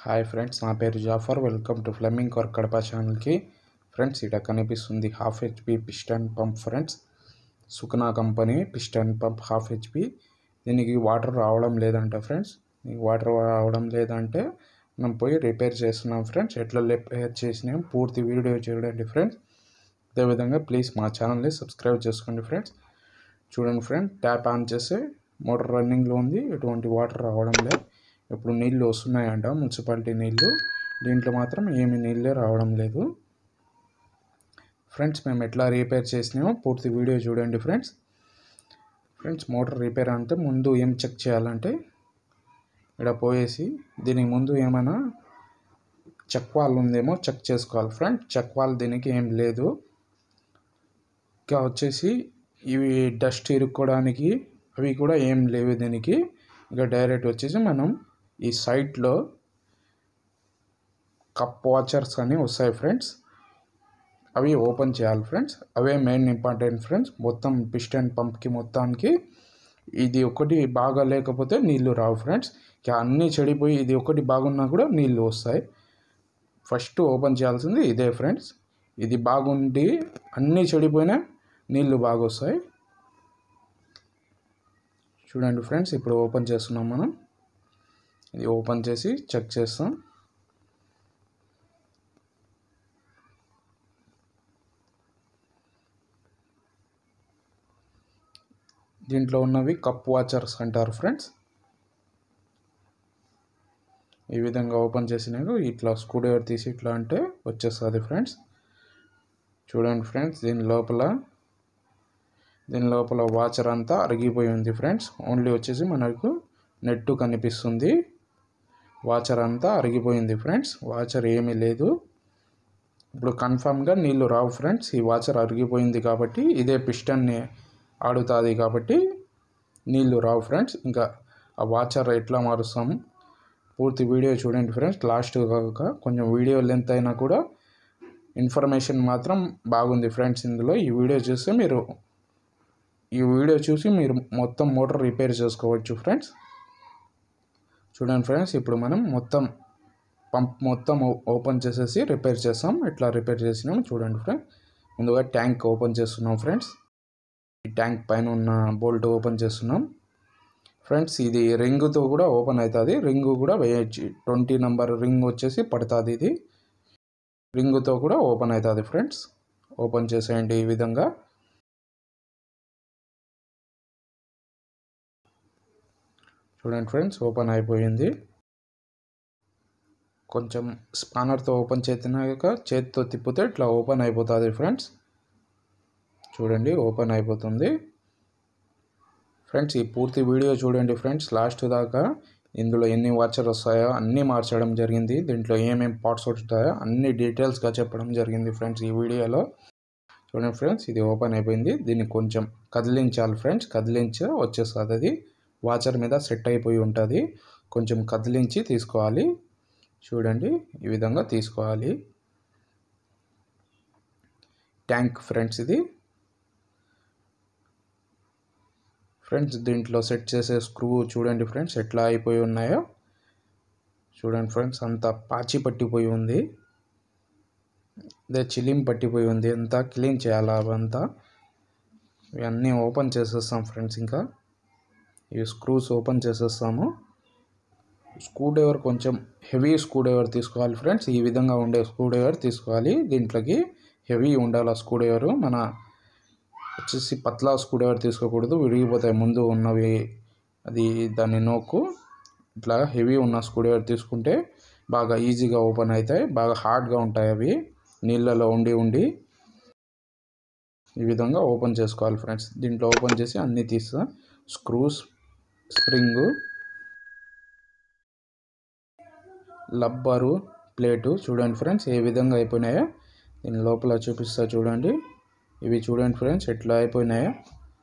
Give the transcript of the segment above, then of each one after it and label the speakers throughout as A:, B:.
A: hi friends నా పేరు Jafar welcome to plumbing work Kadapa ఛానల్కి ఫ్రెండ్స్ ఇక్కడ కనిపిస్తుంది half HP piston pump friends సుఖనా company piston pump half HP దీనికి వాటర్ రావడం లేదంట ఫ్రెండ్స్ దీనికి వాటర్ రావడం లేదంటే మనం పోయి రిపేర్ చేస్తున్నాం ఫ్రెండ్స్ ఎట్లా రిపేర్ చేసినాం పూర్తి వీడియో చూడండి ఫ్రెండ్స్ అదేవిధంగా ప్లీజ్ మా ఛానల్ని సబ్స్క్రైబ్ చేసుకోండి ఫ్రెండ్స్ చూడండి ఫ్రెండ్ ట్యాప్ ఆన్ చేస్తే మోటార్ రన్నింగ్లో ఉంది ఎటువంటి వాటర్ రావడం లేదు ఇప్పుడు నీళ్ళు వస్తున్నాయంట మున్సిపాలిటీ నీళ్ళు దీంట్లో మాత్రం ఏమి నీళ్ళే రావడం లేదు ఫ్రెండ్స్ మేము ఎట్లా రిపేర్ చేసినామో పూర్తి వీడియో చూడండి ఫ్రెండ్స్ ఫ్రెండ్స్ మోటార్ రిపేర్ అంటే ముందు ఏం చెక్ చేయాలంటే ఇక్కడ పోయేసి దీనికి ముందు ఏమైనా చెక్ వాల్ ఉందేమో చెక్ చేసుకోవాలి ఫ్రెండ్ చెక్ వాల్ దీనికి ఏం లేదు ఇంకా వచ్చేసి ఇవి డస్ట్ ఇరుక్కోవడానికి అవి కూడా ఏం లేవు దీనికి ఇక డైరెక్ట్ వచ్చేసి మనం ఈ సైట్లో కప్ వాచర్స్ అని వస్తాయి ఫ్రెండ్స్ అవి ఓపెన్ చేయాలి ఫ్రెండ్స్ అవే మెయిన్ ఇంపార్టెంట్ ఫ్రెండ్స్ మొత్తం పిస్టన్ పంప్కి మొత్తానికి ఇది ఒకటి బాగా లేకపోతే నీళ్ళు రావు ఫ్రెండ్స్ ఇక అన్నీ చెడిపోయి ఇది ఒకటి బాగున్నా కూడా నీళ్ళు వస్తాయి ఫస్ట్ ఓపెన్ చేయాల్సింది ఇదే ఫ్రెండ్స్ ఇది బాగుండి అన్నీ చెడిపోయినా నీళ్ళు బాగా వస్తాయి చూడండి ఫ్రెండ్స్ ఇప్పుడు ఓపెన్ చేస్తున్నాం మనం ఇది ఓపెన్ చేసి చెక్ చేస్తాం దీంట్లో ఉన్నవి కప్ వాచర్స్ అంటారు ఫ్రెండ్స్ ఈ విధంగా ఓపెన్ చేసినాక ఇట్లా స్క్రూ డ్రైవర్ తీసి ఇట్లా అంటే వచ్చేస్తుంది ఫ్రెండ్స్ చూడండి ఫ్రెండ్స్ దీని లోపల దీని లోపల వాచర్ అంతా అరిగిపోయి ఉంది ఫ్రెండ్స్ ఓన్లీ వచ్చేసి మనకు నెట్ కనిపిస్తుంది వాచర్ అంతా అరిగిపోయింది ఫ్రెండ్స్ వాచర్ ఏమీ లేదు ఇప్పుడు కన్ఫామ్గా నీళ్ళు రావు ఫ్రెండ్స్ ఈ వాచర్ అరిగిపోయింది కాబట్టి ఇదే పిస్టన్ని ఆడుతుంది కాబట్టి నీళ్ళు రావు ఫ్రెండ్స్ ఇంకా ఆ వాచర్ ఎట్లా మారుస్తాం పూర్తి వీడియో చూడండి ఫ్రెండ్స్ లాస్ట్ కాక కొంచెం వీడియో లెంత్ అయినా కూడా ఇన్ఫర్మేషన్ మాత్రం బాగుంది ఫ్రెండ్స్ ఇందులో ఈ వీడియో చూస్తే మీరు ఈ వీడియో చూసి మీరు మొత్తం మోటార్ రిపేర్ చేసుకోవచ్చు ఫ్రెండ్స్ చూడండి ఫ్రెండ్స్ ఇప్పుడు మనం మొత్తం పంప్ మొత్తం ఓపెన్ చేసేసి రిపేర్ చేస్తాం ఎట్లా రిపేర్ చేసినాం చూడండి ఫ్రెండ్స్ ముందుగా ట్యాంక్ ఓపెన్ చేస్తున్నాం ఫ్రెండ్స్ ఈ ట్యాంక్ పైన ఉన్న బోల్ట్ ఓపెన్ చేస్తున్నాం ఫ్రెండ్స్ ఇది రింగ్తో కూడా ఓపెన్ అవుతుంది రింగ్ కూడా వేయచ్చు ట్వంటీ నెంబర్ రింగ్ వచ్చేసి పడుతుంది ఇది రింగ్తో కూడా ఓపెన్ అవుతుంది ఫ్రెండ్స్ ఓపెన్ చేసేయండి ఈ విధంగా చూడండి ఫ్రెండ్స్ ఓపెన్ అయిపోయింది కొంచెం స్పానర్తో ఓపెన్ చేసినాక చేతితో తిప్పితే ఇట్లా ఓపెన్ అయిపోతుంది ఫ్రెండ్స్ చూడండి ఓపెన్ అయిపోతుంది ఫ్రెండ్స్ ఈ పూర్తి వీడియో చూడండి ఫ్రెండ్స్ లాస్ట్ దాకా ఇందులో ఎన్ని వాచర్ వస్తాయో అన్నీ మార్చడం జరిగింది దీంట్లో ఏమేమి పార్ట్స్ వస్తాయో అన్ని డీటెయిల్స్గా చెప్పడం జరిగింది ఫ్రెండ్స్ ఈ వీడియోలో చూడండి ఫ్రెండ్స్ ఇది ఓపెన్ అయిపోయింది దీన్ని కొంచెం కదిలించాలి ఫ్రెండ్స్ కదిలించి వచ్చేస్తుంది అది వాచర్ మీద సెట్ అయిపోయి ఉంటుంది కొంచెం కదిలించి తీసుకోవాలి చూడండి ఈ విధంగా తీసుకోవాలి ట్యాంక్ ఫ్రెండ్స్ ఇది ఫ్రెండ్స్ దీంట్లో సెట్ చేసే స్క్రూ చూడండి ఫ్రెండ్స్ ఎట్లా అయిపోయి ఉన్నాయో చూడండి ఫ్రెండ్స్ అంతా పాచి పట్టిపోయి ఉంది అదే చిలిం పట్టిపోయి ఉంది అంతా క్లీన్ చేయాలి అవంతా ఇవన్నీ ఓపెన్ చేసేస్తాం ఫ్రెండ్స్ ఇంకా ఈ స్క్రూస్ ఓపెన్ చేసేస్తాము స్క్రూ డ్రైవర్ కొంచెం హెవీ స్క్రూ డ్రైవర్ తీసుకోవాలి ఫ్రెండ్స్ ఈ విధంగా ఉండే స్క్రూ డ్రైవర్ తీసుకోవాలి దీంట్లోకి హెవీ ఉండాలి ఆ స్క్రూ డ్రైవర్ మన వచ్చేసి పత్లా స్క్రూ డ్రైవర్ తీసుకోకూడదు విరిగిపోతాయి ముందు ఉన్నవి అది దాన్ని నోకు ఇట్లా హెవీ ఉన్న స్క్రూ డ్రైవర్ తీసుకుంటే బాగా ఈజీగా ఓపెన్ అవుతాయి బాగా హార్డ్గా ఉంటాయి అవి నీళ్ళలో ఉండి ఉండి ఈ విధంగా ఓపెన్ చేసుకోవాలి ఫ్రెండ్స్ దీంట్లో ఓపెన్ చేసి అన్నీ తీస్తా స్క్రూస్ స్ప్రింగు లబ్బరు ప్లేటు చూడండి ఫ్రెండ్స్ ఏ విధంగా అయిపోయినాయో దీని లోపల చూపిస్తా చూడండి ఇవి చూడండి ఫ్రెండ్స్ ఎట్లా అయిపోయినాయో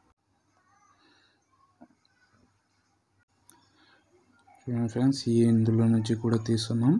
A: చూడండి ఫ్రెండ్స్ ఈ ఇందులో నుంచి కూడా తీస్తున్నాం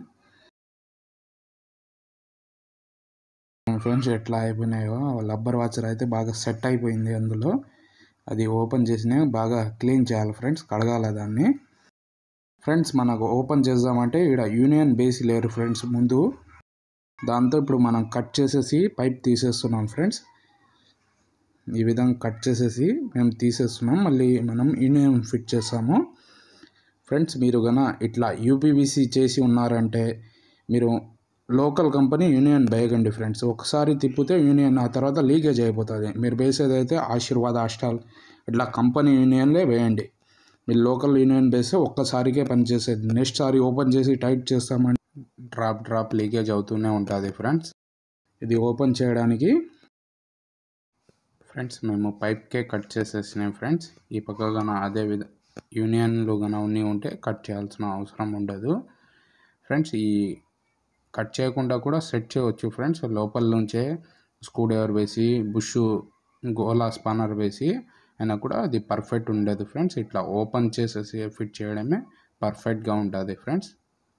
A: ఫ్రెండ్స్ ఎట్లా అయిపోయినాయో లబ్బర్ వాచర్ అయితే బాగా సెట్ అయిపోయింది అందులో అది ఓపెన్ చేసినా బాగా క్లీన్ చేయాలి ఫ్రెండ్స్ కడగాలి దాన్ని ఫ్రెండ్స్ మనకు ఓపెన్ చేద్దామంటే ఇక్కడ యూనియన్ బేస్ లేరు ఫ్రెండ్స్ ముందు దాంతో ఇప్పుడు మనం కట్ చేసేసి పైప్ తీసేస్తున్నాం ఫ్రెండ్స్ ఈ విధంగా కట్ చేసేసి మేము తీసేస్తున్నాం మళ్ళీ మనం యూనియన్ ఫిట్ చేస్తాము ఫ్రెండ్స్ మీరు గన ఇట్లా యూపీవీసీ చేసి ఉన్నారంటే మీరు లోకల్ కంపెనీ యూనియన్ వేయకండి ఫ్రెండ్స్ ఒకసారి తిప్పితే యూనియన్ ఆ తర్వాత లీకేజ్ అయిపోతుంది మీరు వేసేది అయితే ఆశీర్వాద్ హాస్టల్ ఇట్లా కంపెనీ యూనియన్లే వేయండి మీరు లోకల్ యూనియన్ వేస్తే ఒక్కసారికే పనిచేసేది నెక్స్ట్ సారి ఓపెన్ చేసి టైట్ చేస్తామంటే డ్రాప్ డ్రాప్ లీకేజ్ అవుతూనే ఉంటుంది ఫ్రెండ్స్ ఇది ఓపెన్ చేయడానికి ఫ్రెండ్స్ మేము పైప్కే కట్ చేసేసినాం ఫ్రెండ్స్ ఈ పక్క గన అదే విధ యూనియన్లు గన ఉన్ని ఉంటే కట్ చేయాల్సిన అవసరం ఉండదు ఫ్రెండ్స్ ఈ కట్ చేయకుండా కూడా సెట్ చేయవచ్చు ఫ్రెండ్స్ లోపల నుంచే స్క్రూ డ్రైవర్ వేసి బుష్ గోలా స్పానర్ వేసి అయినా కూడా అది పర్ఫెక్ట్ ఉండదు ఫ్రెండ్స్ ఇట్లా ఓపెన్ చేసేసి ఫిట్ చేయడమే పర్ఫెక్ట్గా ఉంటుంది ఫ్రెండ్స్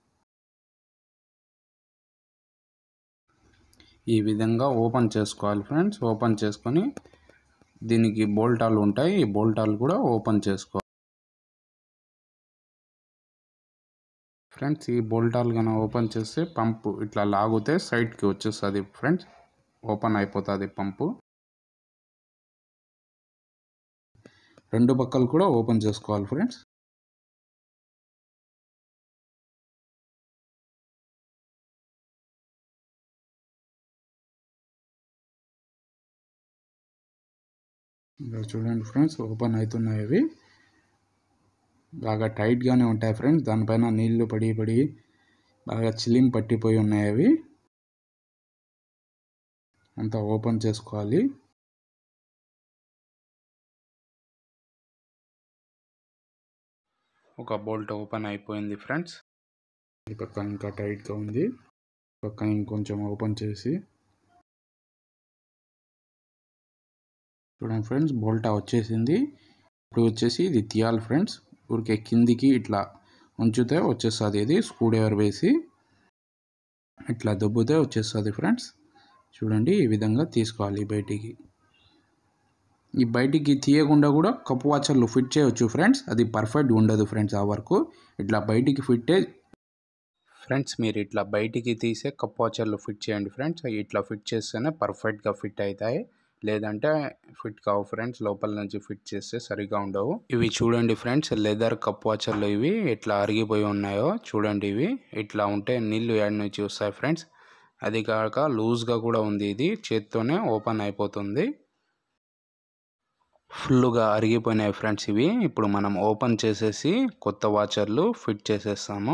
A: ఈ విధంగా ఓపెన్ చేసుకోవాలి ఫ్రెండ్స్ ఓపెన్ చేసుకొని దీనికి బోల్టాలు ఉంటాయి ఈ బోల్టాలు కూడా ఓపెన్ చేసుకోవాలి ఫ్రెండ్స్ ఈ బోల్టాలు కనుక ఓపెన్ చేస్తే పంపు ఇట్లా లాగితే సైడ్కి వచ్చేస్తుంది ఫ్రెండ్స్ ఓపెన్ అయిపోతుంది పంపు రెండు పక్కలు కూడా ఓపెన్ చేసుకోవాలి ఫ్రెండ్స్ ఇక్కడ చూడండి ఫ్రెండ్స్ ఓపెన్ అవుతున్నాయి అవి బాగా టైట్గానే ఉంటాయి ఫ్రెండ్స్ దానిపైన నీళ్లు పడి పడి బాగా చిలిం పట్టిపోయి ఉన్నాయి అవి అంతా ఓపెన్ చేసుకోవాలి ఒక బోల్ట్ ఓపెన్ అయిపోయింది ఫ్రెండ్స్ ఈ పక్క ఇంకా టైట్గా ఉంది పక్క ఇంకొంచెం ఓపెన్ చేసి చూడండి ఫ్రెండ్స్ బోల్టా వచ్చేసింది ఇప్పుడు వచ్చేసి ఇది తీయాలి ఫ్రెండ్స్ ఊరికే కిందికి ఇట్లా ఉంచితే వచ్చేస్తుంది ఇది స్క్రూ డ్రైవర్ వేసి ఇట్లా దొబ్బితే వచ్చేస్తుంది ఫ్రెండ్స్ చూడండి ఈ విధంగా తీసుకోవాలి బయటికి ఈ బయటికి తీయకుండా కూడా కప్పు వాచర్లు ఫిట్ చేయవచ్చు ఫ్రెండ్స్ అది పర్ఫెక్ట్ ఉండదు ఫ్రెండ్స్ ఆ వరకు ఇట్లా బయటికి ఫిట్టే ఫ్రెండ్స్ మీరు ఇట్లా బయటికి తీసే కప్ వాచర్లు ఫిట్ చేయండి ఫ్రెండ్స్ ఇట్లా ఫిట్ చేస్తేనే పర్ఫెక్ట్గా ఫిట్ అవుతాయి లేదంటే ఫిట్ కావు ఫ్రెండ్స్ లోపల నుంచి ఫిట్ చేస్తే సరిగా ఉండవు ఇవి చూడండి ఫ్రెండ్స్ లెదర్ కప్ వాచర్లు ఇవి ఎట్లా అరిగిపోయి ఉన్నాయో చూడండి ఇవి ఇట్లా ఉంటే నీళ్ళు ఏడు నుంచి వస్తాయి ఫ్రెండ్స్ అది కాక లూజ్గా కూడా ఉంది ఇది చేత్తోనే ఓపెన్ అయిపోతుంది ఫుల్గా అరిగిపోయినాయి ఫ్రెండ్స్ ఇవి ఇప్పుడు మనం ఓపెన్ చేసేసి కొత్త వాచర్లు ఫిట్ చేసేస్తాము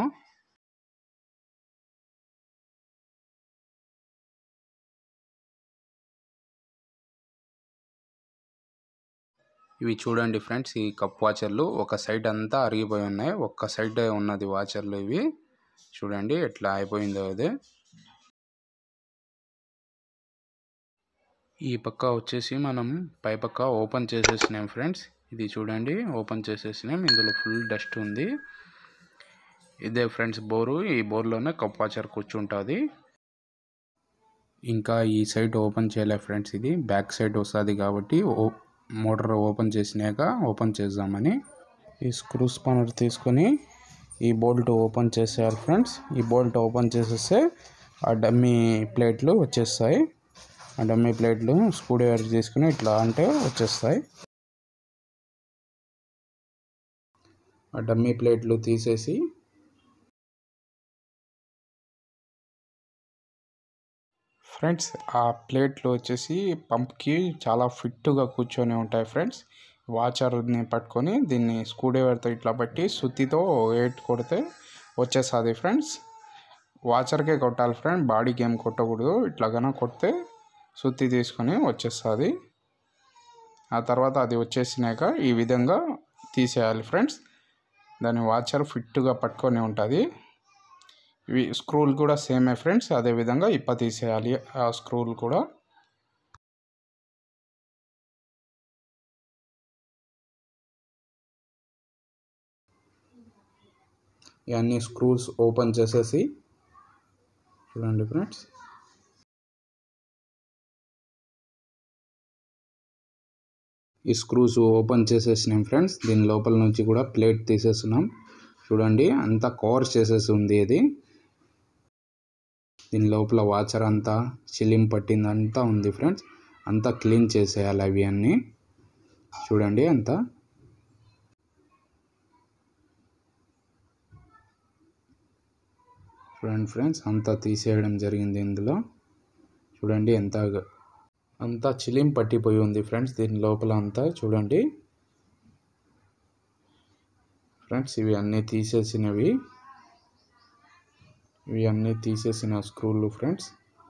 A: ఇవి చూడండి ఫ్రెండ్స్ ఈ కప్ వాచర్లు ఒక సైడ్ అంతా అరిగిపోయి ఉన్నాయి ఒక్క సైడ్ ఉన్నది వాచర్లు ఇవి చూడండి ఎట్లా అయిపోయిందో అది ఈ పక్క వచ్చేసి మనం పై పక్క ఓపెన్ చేసేసినాం ఫ్రెండ్స్ ఇది చూడండి ఓపెన్ చేసేసినాం ఇందులో ఫుల్ డస్ట్ ఉంది ఇదే ఫ్రెండ్స్ బోరు ఈ బోర్లోనే కప్ వాచర్ కూర్చుంటుంది ఇంకా ఈ సైడ్ ఓపెన్ చేయలే ఫ్రెండ్స్ ఇది బ్యాక్ సైడ్ వస్తుంది కాబట్టి మోటార్ ఓపెన్ చేసినాక ఓపెన్ చేద్దామని ఈ స్క్రూ స్పానర్ తీసుకొని ఈ బోల్ట్ ఓపెన్ చేసేయాలి ఫ్రెండ్స్ ఈ బోల్ట్ ఓపెన్ చేసేస్తే ఆ డమ్మీ ప్లేట్లు వచ్చేస్తాయి ఆ డమ్మీ ప్లేట్లు స్క్రూ డ్రైవర్ తీసుకుని ఇట్లా అంటే వచ్చేస్తాయి ఆ డమ్మీ ప్లేట్లు తీసేసి ఫ్రెండ్స్ ఆ ప్లేట్లు వచ్చేసి పంప్కి చాలా ఫిట్గా కూర్చొని ఉంటాయి ఫ్రెండ్స్ వాచర్ని పట్టుకొని దీన్ని స్క్రూ డ్రైవర్తో ఇట్లా పెట్టి సుత్తితో ఎయిట్ కొడితే వచ్చేస్తుంది ఫ్రెండ్స్ వాచర్కే కొట్టాలి ఫ్రెండ్ బాడీకి ఏం కొట్టకూడదు ఇట్లాగన కొడితే సుత్తి తీసుకొని వచ్చేస్తుంది ఆ తర్వాత అది వచ్చేసినాక ఈ విధంగా తీసేయాలి ఫ్రెండ్స్ దాని వాచర్ ఫిట్గా పట్టుకొని ఉంటుంది ఇవి స్క్రూలు కూడా సేమే ఫ్రెండ్స్ అదేవిధంగా ఇప్ప తీసేయాలి ఆ స్క్రూలు కూడా ఇవన్నీ స్క్రూస్ ఓపెన్ చేసేసి చూడండి ఫ్రెండ్స్ ఈ స్క్రూస్ ఓపెన్ చేసేసినాం ఫ్రెండ్స్ దీని లోపల నుంచి కూడా ప్లేట్ తీసేస్తున్నాం చూడండి అంతా కవర్ చేసేసి ఉంది ఇది దీని లోపల వాచర్ అంతా చిలిం పట్టింది అంతా ఉంది ఫ్రెండ్స్ అంతా క్లీన్ చేసేయాలి అవి అన్నీ చూడండి అంతా చూడండి ఫ్రెండ్స్ అంతా తీసేయడం జరిగింది ఇందులో చూడండి ఎంత అంతా చిలిం పట్టిపోయి ఉంది ఫ్రెండ్స్ దీని లోపల అంతా చూడండి ఫ్రెండ్స్ ఇవి అన్నీ తీసేసినవి ఇవి అన్నీ తీసేసిన స్క్రూలు ఫ్రెండ్స్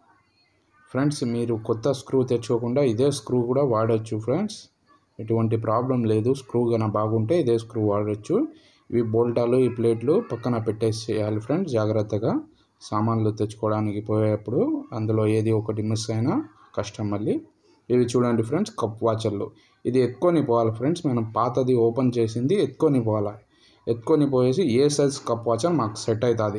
A: ఫ్రెండ్స్ మీరు కొత్త స్క్రూ తెచ్చుకోకుండా ఇదే స్క్రూ కూడా వాడచ్చు ఫ్రెండ్స్ ఎటువంటి ప్రాబ్లం లేదు స్క్రూ కన్నా బాగుంటే ఇదే స్క్రూ వాడచ్చు ఇవి బోల్టాలు ఈ ప్లేట్లు పక్కన పెట్టేసేయాలి ఫ్రెండ్స్ జాగ్రత్తగా సామాన్లు తెచ్చుకోవడానికి పోయేటప్పుడు అందులో ఏది ఒకటి మిస్ అయినా కష్టం మళ్ళీ ఇవి చూడండి ఫ్రెండ్స్ కప్ వాచర్లు ఇది ఎత్తుకొని పోవాలి ఫ్రెండ్స్ మనం పాతది ఓపెన్ చేసింది ఎత్తుకొని పోవాలి ఎత్తుకొని పోయేసి ఏ సైజ్ కప్ వాచర్ మాకు సెట్ అవుతుంది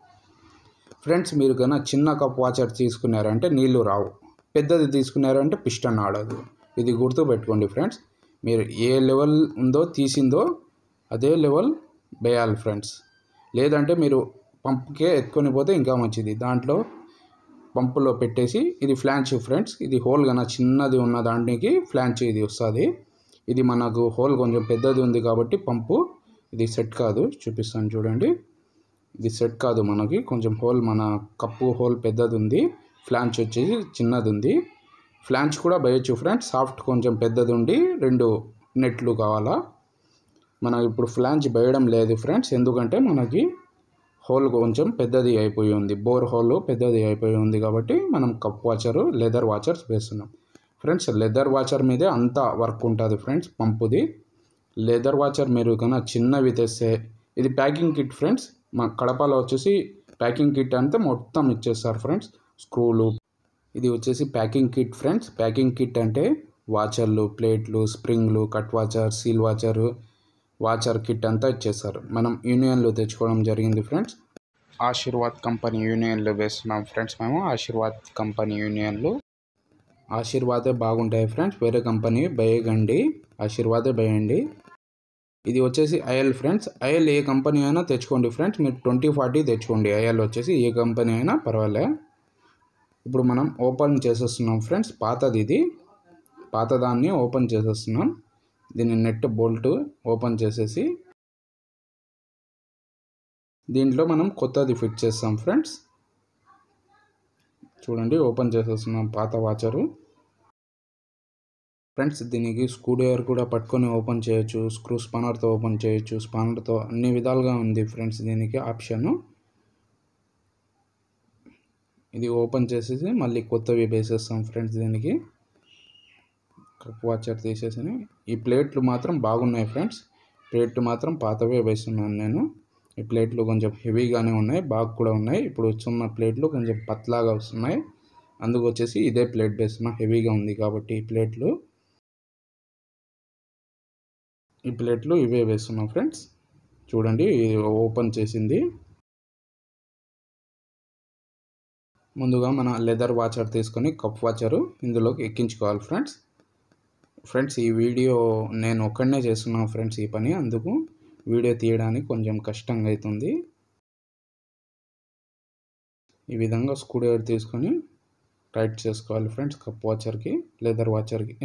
A: ఫ్రెండ్స్ మీరు కన్నా చిన్న కప్ వాచర్ తీసుకున్నారంటే నీళ్లు రావు పెద్దది తీసుకున్నారంటే పిస్టన్ ఆడదు ఇది గుర్తు పెట్టుకోండి ఫ్రెండ్స్ మీరు ఏ లెవెల్ ఉందో తీసిందో అదే లెవెల్ వేయాలి ఫ్రెండ్స్ లేదంటే మీరు పంప్కే ఎత్తుకొని పోతే ఇంకా మంచిది దాంట్లో పంపులో పెట్టేసి ఇది ఫ్లాంచ్ ఫ్రెండ్స్ ఇది హోల్ కన్నా చిన్నది ఉన్న దానికి ఫ్లాంచ్ ఇది వస్తుంది ఇది మనకు హోల్ కొంచెం పెద్దది ఉంది కాబట్టి పంపు ఇది సెట్ కాదు చూపిస్తాను చూడండి ఇది సెట్ కాదు మనకి కొంచెం హోల్ మన కప్పు హోల్ పెద్దది ఉంది ఫ్లాంచ్ వచ్చేసి చిన్నది ఉంది ఫ్లాంచ్ కూడా వేయచ్చు ఫ్రెండ్స్ సాఫ్ట్ కొంచెం పెద్దది ఉండి రెండు నెట్లు కావాలా మనం ఇప్పుడు ఫ్లాంచ్ వేయడం లేదు ఫ్రెండ్స్ ఎందుకంటే మనకి హోల్ కొంచెం పెద్దది అయిపోయి ఉంది బోర్ హోల్ పెద్దది అయిపోయి ఉంది కాబట్టి మనం కప్ వాచరు లెదర్ వాచర్స్ వేస్తున్నాం ఫ్రెండ్స్ లెదర్ వాచర్ మీదే అంతా వర్క్ ఉంటుంది ఫ్రెండ్స్ పంపుది లెదర్ వాచర్ మీరు కన్నా చిన్నవి తెస్తే ఇది ప్యాకింగ్ కిట్ ఫ్రెండ్స్ మా కడపలో వచ్చేసి ప్యాకింగ్ కిట్ అంతా మొత్తం ఇచ్చేస్తారు ఫ్రెండ్స్ స్క్రూలు ఇది వచ్చేసి packing kit friends packing kit అంటే వాచర్లు ప్లేట్లు స్ప్రింగ్లు cut washer seal washer washer kit అంతా ఇచ్చేస్తారు మనం యూనియన్లో తెచ్చుకోవడం జరిగింది ఫ్రెండ్స్ ఆశీర్వాద్ కంపెనీ యూనియన్లో వేస్తున్నాం ఫ్రెండ్స్ మేము ఆశీర్వాద్ కంపెనీ యూనియన్లు ఆశీర్వాదే బాగుంటాయి ఫ్రెండ్స్ వేరే కంపెనీ వేయకండి ఆశీర్వాదే వేయండి ఇది వచ్చేసి ఐఎల్ ఫ్రెండ్స్ ఐఎల్ ఏ కంపెనీ అయినా తెచ్చుకోండి ఫ్రెండ్స్ మీరు ట్వంటీ ఫార్టీ తెచ్చుకోండి ఐఎల్ వచ్చేసి ఏ కంపెనీ అయినా పర్వాలే ఇప్పుడు మనం ఓపెన్ చేసేస్తున్నాం ఫ్రెండ్స్ పాతది ఇది పాతదాన్ని ఓపెన్ చేసేస్తున్నాం దీన్ని నెట్ బోల్ట్ ఓపెన్ చేసేసి దీంట్లో మనం కొత్తది ఫిట్ చేస్తాం ఫ్రెండ్స్ చూడండి ఓపెన్ చేసేస్తున్నాం పాత వాచరు ఫ్రెండ్స్ దీనికి స్క్రూ డ్రైవర్ కూడా పట్టుకొని ఓపెన్ చేయొచ్చు స్క్రూ స్పానర్తో ఓపెన్ చేయొచ్చు స్పానర్తో అన్ని విధాలుగా ఉంది ఫ్రెండ్స్ దీనికి ఆప్షను ఇది ఓపెన్ చేసేసి మళ్ళీ కొత్తవి వేసేస్తాం ఫ్రెండ్స్ దీనికి కప్ వాచర్ తీసేసి ఈ ప్లేట్లు మాత్రం బాగున్నాయి ఫ్రెండ్స్ ప్లేట్లు మాత్రం పాతవే వేస్తున్నాను నేను ఈ ప్లేట్లు కొంచెం హెవీగానే ఉన్నాయి బాగా కూడా ఉన్నాయి ఇప్పుడు వచ్చున్న ప్లేట్లు కొంచెం పత్లాగా వస్తున్నాయి అందుకు వచ్చేసి ఇదే ప్లేట్ వేస్తున్నా హెవీగా ఉంది కాబట్టి ఈ ప్లేట్లు ఈ ప్లేట్లు ఇవే వేస్తున్నాం ఫ్రెండ్స్ చూడండి ఇది ఓపెన్ చేసింది ముందుగా మన లెదర్ వాచర్ తీసుకొని కప్ వాచరు ఇందులోకి ఎక్కించుకోవాలి ఫ్రెండ్స్ ఫ్రెండ్స్ ఈ వీడియో నేను ఒక్కడనే చేస్తున్నాను ఫ్రెండ్స్ ఈ పని అందుకు వీడియో తీయడానికి కొంచెం కష్టంగా అవుతుంది ఈ విధంగా స్క్రూ డ్రైవర్ తీసుకొని టైట్ చేసుకోవాలి ఫ్రెండ్స్ కప్ వాచర్కి లెదర్ వాచర్కి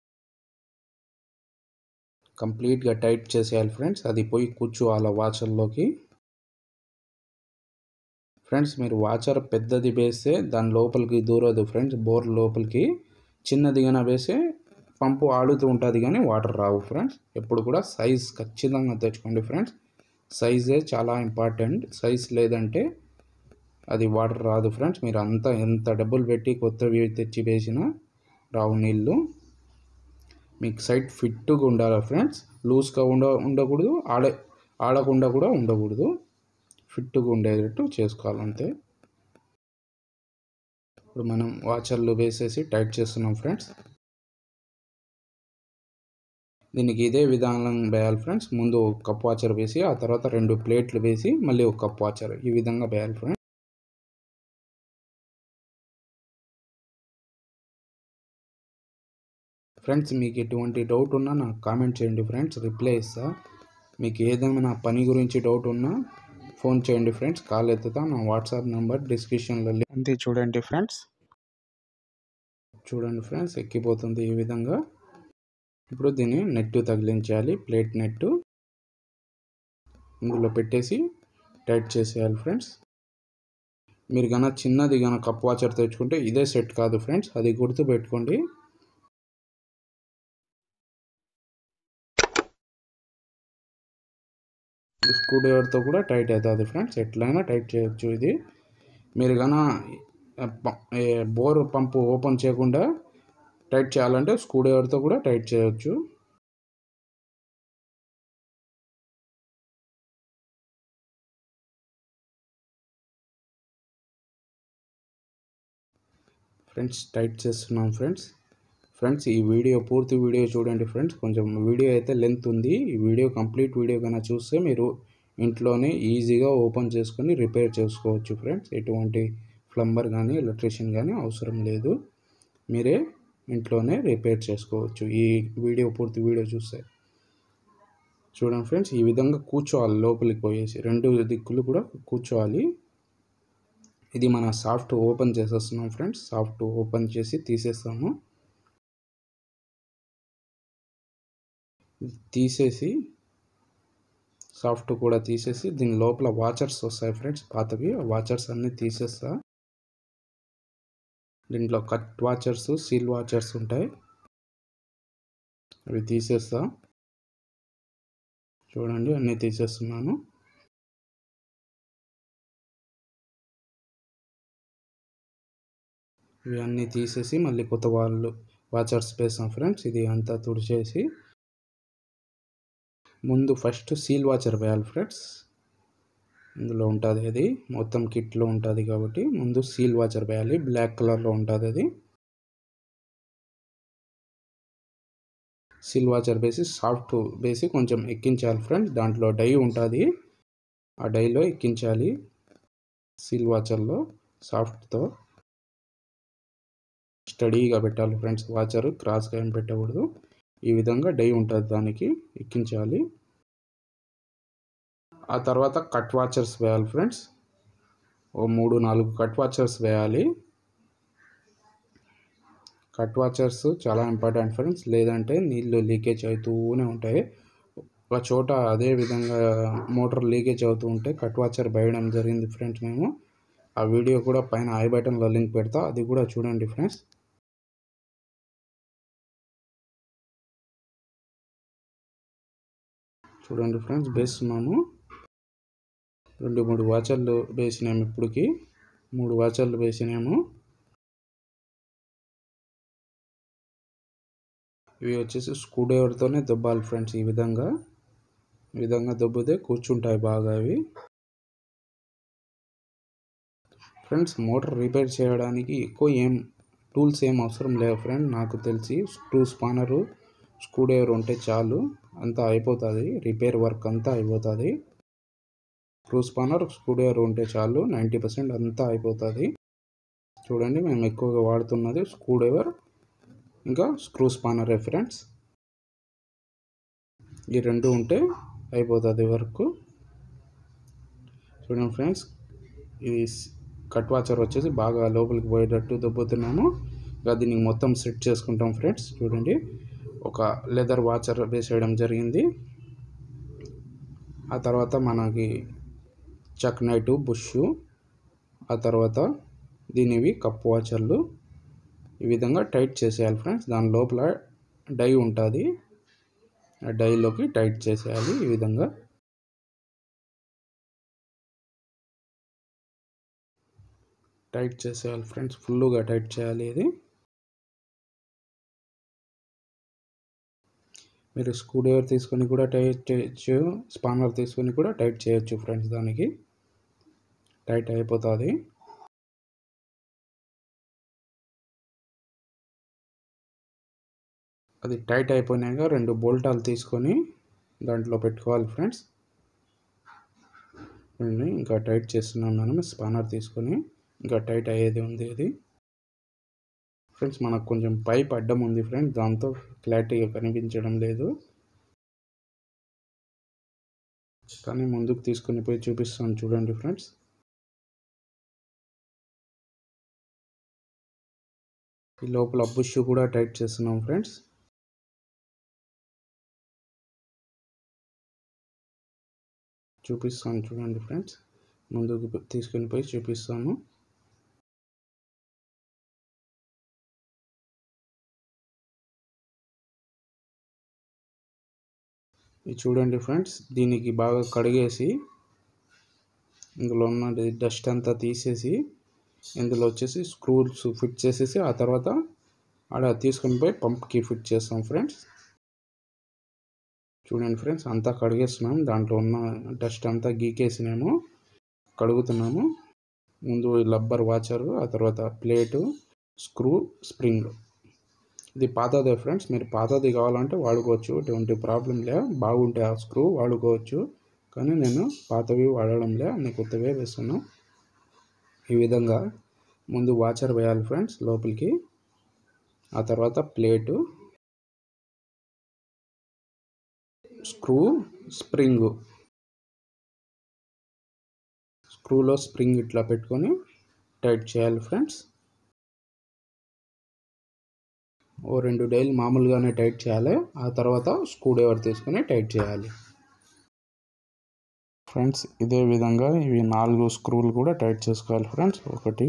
A: కంప్లీట్గా టైట్ చేసేయాలి ఫ్రెండ్స్ అది పోయి కూర్చోవాలి వాచర్లోకి ఫ్రెండ్స్ మీరు వాచర్ పెద్దది వేస్తే దాని లోపలికి దూరదు ఫ్రెండ్స్ బోర్ లోపలికి చిన్నదిగానే వేస్తే పంపు ఆడుతూ ఉంటుంది కానీ వాటర్ రావు ఫ్రెండ్స్ ఎప్పుడు కూడా సైజ్ ఖచ్చితంగా తెచ్చుకోండి ఫ్రెండ్స్ సైజే చాలా ఇంపార్టెంట్ సైజ్ లేదంటే అది వాటర్ రాదు ఫ్రెండ్స్ మీరు అంతా ఎంత డబ్బులు పెట్టి కొత్తవి తెచ్చి వేసినా రావు నీళ్ళు మీకు సైట్ ఫిట్గా ఉండాలి ఫ్రెండ్స్ లూజ్గా ఉండ ఉండకూడదు ఆడ ఆడకుండా కూడా ఉండకూడదు ఫిట్గా ఉండేటట్టు చేసుకోవాలంతే ఇప్పుడు మనం వాచర్లు వేసేసి టైట్ చేస్తున్నాం ఫ్రెండ్స్ దీనికి ఇదే విధానం వేయాలి ఫ్రెండ్స్ ముందు ఒక కప్ వాచర్ వేసి ఆ తర్వాత రెండు ప్లేట్లు వేసి మళ్ళీ ఒక కప్ వాచర్ ఈ విధంగా వేయాలి ఫ్రెండ్స్ ఫ్రెండ్స్ మీకు ఎటువంటి డౌట్ ఉన్నా నాకు కామెంట్ చేయండి ఫ్రెండ్స్ రిప్లై ఇస్తా మీకు ఏదైనా పని గురించి డౌట్ ఉన్నా ఫోన్ చేయండి ఫ్రెండ్స్ కాల్ ఎత్తుతా నా వాట్సాప్ నెంబర్ డిస్క్రిప్షన్లో అంతే చూడండి ఫ్రెండ్స్ చూడండి ఫ్రెండ్స్ ఎక్కిపోతుంది ఈ విధంగా ఇప్పుడు దీన్ని నెట్ తగిలించాలి ప్లేట్ నెట్ ఇందులో పెట్టేసి టైట్ చేసేయాలి ఫ్రెండ్స్ మీరు కన్నా చిన్నది కన్నా కప్ వాచర్ తెచ్చుకుంటే ఇదే సెట్ కాదు ఫ్రెండ్స్ అది గుర్తు పెట్టుకోండి స్క్రూ డ్రైవర్తో కూడా టైట్ అవుతుంది ఫ్రెండ్స్ ఎట్లయినా టైట్ చేయొచ్చు ఇది మీరు కన్నా బోర్ పంపు ఓపెన్ చేయకుండా టైట్ చేయాలంటే స్క్రూ డ్రైవర్తో కూడా టైట్ చేయొచ్చు ఫ్రెండ్స్ టైట్ చేస్తున్నాం ఫ్రెండ్స్ ఫ్రెండ్స్ ఈ వీడియో పూర్తి వీడియో చూడండి ఫ్రెండ్స్ కొంచెం వీడియో అయితే లెంత్ ఉంది ఈ వీడియో కంప్లీట్ వీడియో కన్నా చూస్తే మీరు ఇంట్లోనే ఈజీగా ఓపెన్ చేసుకొని రిపేర్ చేసుకోవచ్చు ఫ్రెండ్స్ ఎటువంటి ప్లంబర్ కానీ ఎలక్ట్రీషియన్ కానీ అవసరం లేదు మీరే ఇంట్లోనే రిపేర్ చేసుకోవచ్చు ఈ వీడియో పూర్తి వీడియో చూస్తే చూడండి ఫ్రెండ్స్ ఈ విధంగా కూర్చోవాలి లోపలికి పోయేసి రెండు దిక్కులు కూడా కూర్చోవాలి ఇది మన సాఫ్ట్ ఓపెన్ చేసేస్తున్నాం ఫ్రెండ్స్ సాఫ్ట్ ఓపెన్ చేసి తీసేస్తాము తీసేసి సాఫ్ట్ కూడా తీసేసి దీని లోపల వాచర్స్ వస్తాయి ఫ్రెండ్స్ పాతవి ఆ వాచర్స్ అన్నీ తీసేస్తా దీంట్లో కట్ వాచర్స్ సీల్ వాచర్స్ ఉంటాయి అవి తీసేస్తా చూడండి అన్నీ తీసేస్తున్నాను ఇవన్నీ తీసేసి మళ్ళీ కొత్త వాళ్ళు వాచర్స్ వేసాం ఫ్రెండ్స్ ఇది అంతా తుడిచేసి ముందు ఫస్ట్ సీల్ వాచర్ వేయాలి ఫ్రెండ్స్ ఇందులో ఉంటుంది అది మొత్తం కిట్లో ఉంటుంది కాబట్టి ముందు సీల్ వాచర్ వేయాలి బ్లాక్ కలర్లో ఉంటుంది అది సీల్ వాచర్ వేసి సాఫ్ట్ వేసి కొంచెం ఎక్కించాలి ఫ్రెండ్స్ దాంట్లో డై ఉంటుంది ఆ డైలో ఎక్కించాలి సీల్ వాచర్లో సాఫ్ట్తో స్టడీగా పెట్టాలి ఫ్రెండ్స్ వాచర్ క్రాస్గా ఏం పెట్టకూడదు ఈ విధంగా డై ఉంటుంది దానికి ఎక్కించాలి ఆ తర్వాత కట్ వాచర్స్ వేయాలి ఫ్రెండ్స్ ఓ మూడు నాలుగు కట్ వాచర్స్ వేయాలి కట్ వాచర్స్ చాలా ఇంపార్టెంట్ ఫ్రెండ్స్ లేదంటే నీళ్ళు లీకేజ్ అవుతూనే ఉంటాయి ఒక చోట అదే విధంగా మోటార్ లీకేజ్ అవుతూ ఉంటే కట్ వాచర్ వేయడం జరిగింది ఫ్రెండ్స్ మేము ఆ వీడియో కూడా పైన ఐ బటన్లో లింక్ పెడతా అది కూడా చూడండి ఫ్రెండ్స్ చూడండి ఫ్రెండ్స్ వేస్తున్నాము రెండు మూడు వాచర్లు వేసినాము ఇప్పటికి మూడు వాచర్లు వేసినాము ఇవి వచ్చేసి స్క్రూ డ్రైవర్తోనే దొబ్బాలి ఫ్రెండ్స్ ఈ విధంగా ఈ విధంగా దొబ్బితే కూర్చుంటాయి బాగా అవి ఫ్రెండ్స్ మోటార్ రిపేర్ చేయడానికి ఎక్కువ ఏం టూల్స్ ఏం అవసరం లేవు ఫ్రెండ్ నాకు తెలిసి స్క్రూ స్పానరు స్క్రూ డ్రైవర్ ఉంటే చాలు అంతా అయిపోతుంది రిపేర్ వర్క్ అంతా అయిపోతుంది స్క్రూ స్పానర్ స్క్రూ డ్రైవర్ ఉంటే చాలు నైంటీ పర్సెంట్ అంతా అయిపోతుంది చూడండి మేము ఎక్కువగా వాడుతున్నది స్క్రూ డ్రైవర్ ఇంకా స్క్రూ స్పానర్ ఫ్రెండ్స్ ఈ రెండు ఉంటే అయిపోతుంది వర్క్ చూడండి ఫ్రెండ్స్ ఇది కట్ వాచర్ వచ్చేసి బాగా లోపలికి పోయేటట్టు దొబ్బుతున్నాము ఇంకా దీనికి మొత్తం సెట్ చేసుకుంటాం ఫ్రెండ్స్ చూడండి ఒక లెదర్ వాచర్ వేసేయడం జరిగింది ఆ తర్వాత మనకి చక్ నైటు బుష్ ఆ తర్వాత దీనివి కప్ వాచర్లు ఈ విధంగా టైట్ చేసేయాలి ఫ్రెండ్స్ దాని లోపల డై ఉంటుంది ఆ డైలోకి టైట్ చేసేయాలి ఈ విధంగా టైట్ చేసేయాలి ఫ్రెండ్స్ ఫుల్గా టైట్ చేయాలి ఇది మీరు స్క్రూ డ్రైవర్ తీసుకొని కూడా టైట్ చేయొచ్చు స్పానర్ తీసుకొని కూడా టైట్ చేయొచ్చు ఫ్రెండ్స్ దానికి టైట్ అయిపోతుంది అది టైట్ అయిపోయినాక రెండు బోల్టాలు తీసుకొని దాంట్లో పెట్టుకోవాలి ఫ్రెండ్స్ ఇంకా టైట్ చేస్తున్నాం మనం స్పానర్ తీసుకొని ఇంకా టైట్ అయ్యేది ఉంది ఇది ఫ్రెండ్స్ మనకు కొంచెం పైప్ అడ్డం ఉంది ఫ్రెండ్స్ దాంతో క్లారిటీగా కనిపించడం లేదు కానీ ముందుకు తీసుకొని పోయి చూపిస్తాను చూడండి ఫ్రెండ్స్ ఈ లోపల బుష్ కూడా టైట్ చేస్తున్నాం ఫ్రెండ్స్ చూపిస్తాను చూడండి ఫ్రెండ్స్ ముందుకు తీసుకొని పోయి చూపిస్తాను ఇది చూడండి ఫ్రెండ్స్ దీనికి బాగా కడిగేసి ఇందులో ఉన్న డస్ట్ అంతా తీసేసి ఇందులో వచ్చేసి స్క్రూస్ ఫిట్ చేసేసి ఆ తర్వాత ఆడ తీసుకొని పోయి పంప్కి ఫిట్ చేస్తాం ఫ్రెండ్స్ చూడండి ఫ్రెండ్స్ అంతా కడిగేస్తున్నాం దాంట్లో ఉన్న డస్ట్ అంతా గీకేసినాము కడుగుతున్నాము ముందు లబ్బర్ వాచరు ఆ తర్వాత ప్లేటు స్క్రూ స్ప్రింగ్ ఇది పాతదే ఫ్రెండ్స్ మీరు పాతది కావాలంటే వాడుకోవచ్చు ఎటువంటి ప్రాబ్లం లే బాగుంటాయి ఆ స్క్రూ వాడుకోవచ్చు కానీ నేను పాతవి వాడడం లే నేను కొత్తవే వేస్తున్నాను ఈ విధంగా ముందు వాచర్ వేయాలి ఫ్రెండ్స్ లోపలికి ఆ తర్వాత ప్లేటు స్క్రూ స్ప్రింగ్ స్క్రూలో స్ప్రింగ్ ఇట్లా పెట్టుకొని టైట్ చేయాలి ఫ్రెండ్స్ ఓ రెండు డైలు మామూలుగానే టైట్ చేయాలి ఆ తర్వాత స్క్రూ డ్రైవర్ తీసుకొని టైట్ చేయాలి ఫ్రెండ్స్ ఇదే విధంగా ఇవి నాలుగు స్క్రూలు కూడా టైట్ చేసుకోవాలి ఫ్రెండ్స్ ఒకటి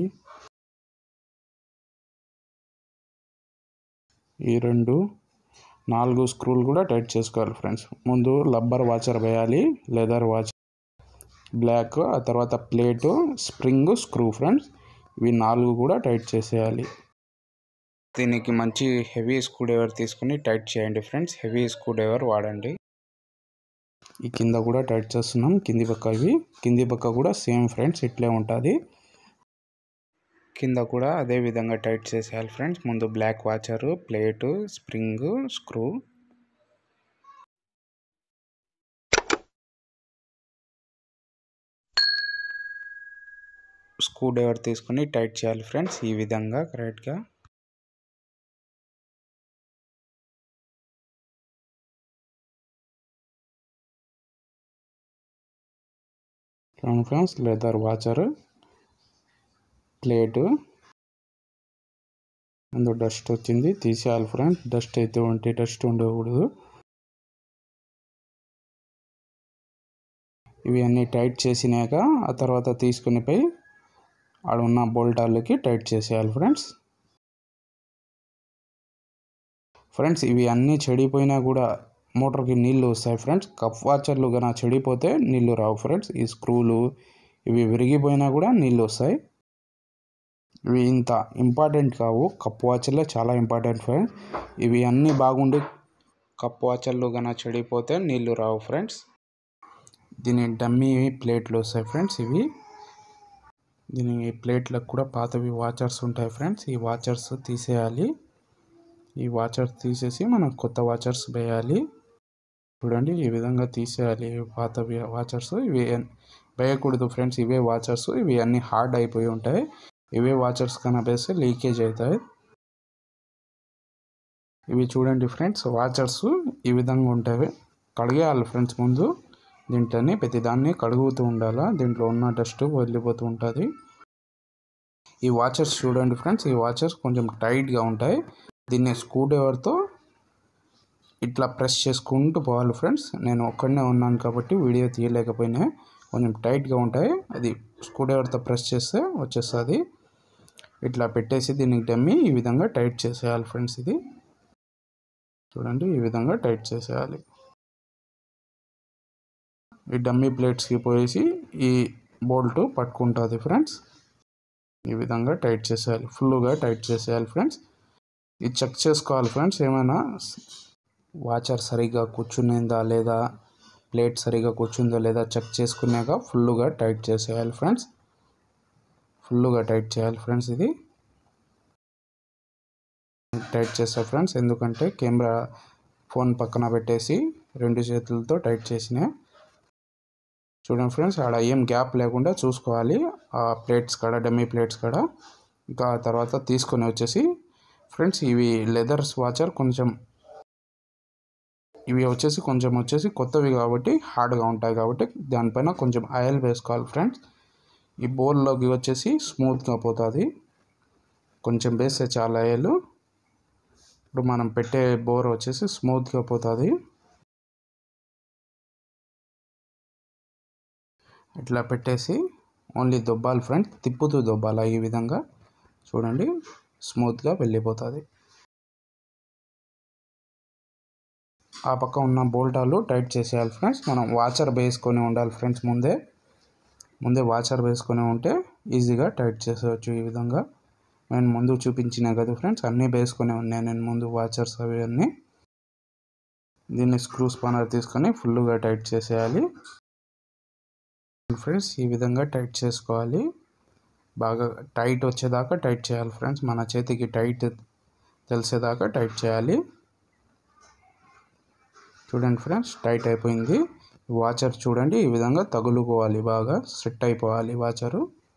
A: ఈ రెండు నాలుగు స్క్రూలు కూడా టైట్ చేసుకోవాలి ఫ్రెండ్స్ ముందు లబ్బర్ వాచర్ వేయాలి లెదర్ వాచర్ బ్లాక్ ఆ తర్వాత ప్లేటు స్ప్రింగ్ స్క్రూ ఫ్రెండ్స్ ఇవి నాలుగు కూడా టైట్ చేసేయాలి దీనికి మంచి హెవీ స్క్రూ డ్రైవర్ తీసుకుని టైట్ చేయండి ఫ్రెండ్స్ హెవీ స్క్రూ డ్రైవర్ వాడండి ఈ కింద కూడా టైట్ చేస్తున్నాం కింది పక్క ఇవి కింది పక్క కూడా సేమ్ ఫ్రెండ్స్ ఇట్లే ఉంటుంది కింద కూడా అదే విధంగా టైట్ చేసేయాలి ఫ్రెండ్స్ ముందు black washer plate spring screw screwdriver తీసుకొని టైట్ చేయాలి ఫ్రెండ్స్ ఈ విధంగా కరెక్ట్గా చూడండి ఫ్రెండ్స్ లెదర్ వాచర్ ప్లేటు అందులో డస్ట్ వచ్చింది తీసేయాలి ఫ్రెండ్స్ డస్ట్ అయితే ఉంటే డస్ట్ ఉండకూడదు ఇవి అన్నీ టైట్ చేసినాక ఆ తర్వాత తీసుకుని పోయి ఆడ ఉన్న బోల్టాలకి టైట్ చేసేయాలి ఫ్రెండ్స్ ఫ్రెండ్స్ ఇవి అన్నీ చెడిపోయినా కూడా మోటార్కి నీళ్ళు వస్తాయి ఫ్రెండ్స్ కప్ వాచర్లు కన్నా చెడిపోతే నీళ్ళు రావు ఫ్రెండ్స్ ఈ స్క్రూలు ఇవి విరిగిపోయినా కూడా నీళ్ళు వస్తాయి ఇవి ఇంత ఇంపార్టెంట్ కావు కప్ వాచర్లే చాలా ఇంపార్టెంట్ ఫ్రెండ్స్ ఇవి అన్నీ బాగుండి కప్ వాచర్లు కన్నా చెడిపోతే నీళ్ళు రావు ఫ్రెండ్స్ దీని డమ్మీ ప్లేట్లు వస్తాయి ఫ్రెండ్స్ ఇవి దీని ప్లేట్లకు కూడా పాతవి వాచర్స్ ఉంటాయి ఫ్రెండ్స్ ఈ వాచర్స్ తీసేయాలి ఈ వాచర్స్ తీసేసి మనం కొత్త వాచర్స్ వేయాలి చూడండి ఈ విధంగా తీసేయాలి పాత వాచర్స్ ఇవి వేయకూడదు ఫ్రెండ్స్ ఇవే వాచర్స్ ఇవి అన్నీ హార్డ్ అయిపోయి ఉంటాయి ఇవే వాచర్స్ కన్నా వేస్తే లీకేజ్ అవుతాయి ఇవి చూడండి ఫ్రెండ్స్ వాచర్స్ ఈ విధంగా ఉంటాయి కడిగేయాలి ఫ్రెండ్స్ ముందు దీంట్లోని ప్రతిదాన్ని కడుగుతూ ఉండాలా దీంట్లో ఉన్న డస్ట్ వెళ్ళిపోతూ ఉంటుంది ఈ వాచర్స్ చూడండి ఫ్రెండ్స్ ఈ వాచర్స్ కొంచెం టైట్గా ఉంటాయి దీన్ని స్క్రూ డ్రైవర్తో ఇట్లా ప్రెస్ చేసుకుంటూ పోవాలి ఫ్రెండ్స్ నేను ఒక్కడనే ఉన్నాను కాబట్టి వీడియో తీయలేకపోయినా కొంచెం టైట్గా ఉంటాయి అది స్క్రూ డ్రైవర్తో ప్రెస్ చేస్తే వచ్చేస్తుంది ఇట్లా పెట్టేసి దీనికి డమ్మి ఈ విధంగా టైట్ చేసేయాలి ఫ్రెండ్స్ ఇది చూడండి ఈ విధంగా టైట్ చేసేయాలి ఈ డమ్మీ ప్లేట్స్కి పోయేసి ఈ బోల్ట్ పట్టుకుంటుంది ఫ్రెండ్స్ ఈ విధంగా టైట్ చేసేయాలి ఫుల్గా టైట్ చేసేయాలి ఫ్రెండ్స్ ఇది చెక్ చేసుకోవాలి ఫ్రెండ్స్ ఏమైనా వాచర్ సరిగ్గా కూర్చునిందా లేదా ప్లేట్ సరిగ్గా కూర్చుందో లేదా చెక్ చేసుకున్నాక ఫుల్గా టైట్ చేసేయాలి ఫ్రెండ్స్ ఫుల్గా టైట్ చేయాలి ఫ్రెండ్స్ ఇది టైట్ చేస్తా ఫ్రెండ్స్ ఎందుకంటే కెమెరా ఫోన్ పక్కన పెట్టేసి రెండు చేతులతో టైట్ చేసిన చూడండి ఫ్రెండ్స్ ఆడ ఏం గ్యాప్ లేకుండా చూసుకోవాలి ఆ ప్లేట్స్ కాడ డమ్మీ ప్లేట్స్ కాడ ఇంకా ఆ తర్వాత తీసుకొని వచ్చేసి ఫ్రెండ్స్ ఇవి లెదర్స్ వాచర్ కొంచెం ఇవి వచ్చేసి కొంచెం వచ్చేసి కొత్తవి కాబట్టి హార్డ్గా ఉంటాయి కాబట్టి దానిపైన కొంచెం ఆయిల్ వేసుకోవాలి ఫ్రెండ్స్ ఈ బోల్లోకి వచ్చేసి స్మూత్గా పోతుంది కొంచెం వేస్తే చాలా ఆయిల్ ఇప్పుడు మనం పెట్టే బోర్ వచ్చేసి స్మూత్గా పోతుంది ఇట్లా పెట్టేసి ఓన్లీ దొబ్బాలి ఫ్రెండ్స్ తిప్పుతూ దొబ్బాలి ఈ విధంగా చూడండి స్మూత్గా వెళ్ళిపోతుంది ఆ పక్క ఉన్న బోల్టాలు టైట్ చేసేయాలి ఫ్రెండ్స్ మనం వాచర్ వేసుకొని ఉండాలి ఫ్రెండ్స్ ముందే ముందే వాచర్ వేసుకొని ఉంటే ఈజీగా టైట్ చేసేవచ్చు ఈ విధంగా నేను ముందు చూపించిన కదా ఫ్రెండ్స్ అన్నీ వేసుకొని ఉన్నాయి నేను ముందు వాచర్స్ అవి అన్నీ దీన్ని స్క్రూ స్పానర్ తీసుకొని ఫుల్గా టైట్ చేసేయాలి ఫ్రెండ్స్ ఈ విధంగా టైట్ చేసుకోవాలి బాగా టైట్ వచ్చేదాకా టైట్ చేయాలి ఫ్రెండ్స్ మన చేతికి టైట్ తెలిసేదాకా టైట్ చేయాలి చూడండి ఫ్రెండ్స్ టైట్ అయిపోయింది వాచర్ చూడండి ఈ విధంగా తగులుకోవాలి బాగా సెట్ అయిపోవాలి వాచరు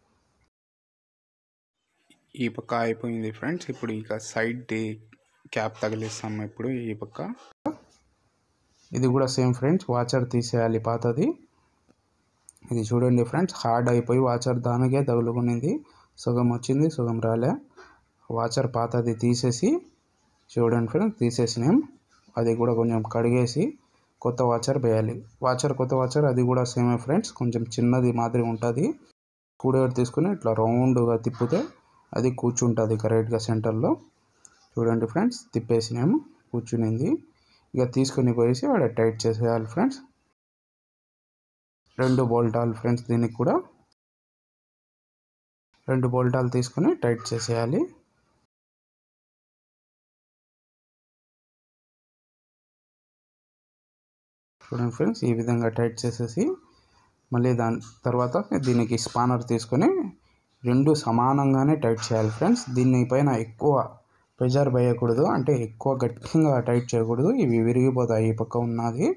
A: ఈ పక్క అయిపోయింది ఫ్రెండ్స్ ఇప్పుడు ఇక సైడ్ క్యాప్ తగిలిస్తాం ఇప్పుడు ఈ పక్క ఇది కూడా సేమ్ ఫ్రెండ్స్ వాచర్ తీసేయాలి పాతది ఇది చూడండి ఫ్రెండ్స్ హార్డ్ అయిపోయి వాచర్ దానికే తగులుకునింది సుగం వచ్చింది సుగం రాలే వాచర్ పాతది తీసేసి చూడండి ఫ్రెండ్స్ తీసేసినాం అది కూడా కొంచెం కడిగేసి కొత్త వాచర్ వేయాలి వాచర్ కొత్త వాచర్ అది కూడా సేమే ఫ్రెండ్స్ కొంచెం చిన్నది మాదిరి ఉంటుంది కూడేరు తీసుకుని ఇట్లా రౌండ్గా తిప్పితే అది కూర్చుంటుంది కరెక్ట్గా సెంటర్లో చూడండి ఫ్రెండ్స్ తిప్పేసినాము కూర్చునింది ఇక తీసుకొని పోయేసి ఆడ టైట్ చేసేయాలి ఫ్రెండ్స్ రెండు బోల్టాలు ఫ్రెండ్స్ దీనికి కూడా రెండు బోల్టాలు తీసుకొని టైట్ చేసేయాలి చూడండి ఫ్రెండ్స్ ఈ విధంగా టైట్ చేసేసి మళ్ళీ దాని తర్వాత దీనికి స్పానర్ తీసుకొని రెండు సమానంగానే టైట్ చేయాలి ఫ్రెండ్స్ దీనిపైన ఎక్కువ ప్రెజర్ వేయకూడదు అంటే ఎక్కువ గట్టిగా టైట్ చేయకూడదు ఇవి విరిగిపోతాయి ఈ పక్క ఉన్నది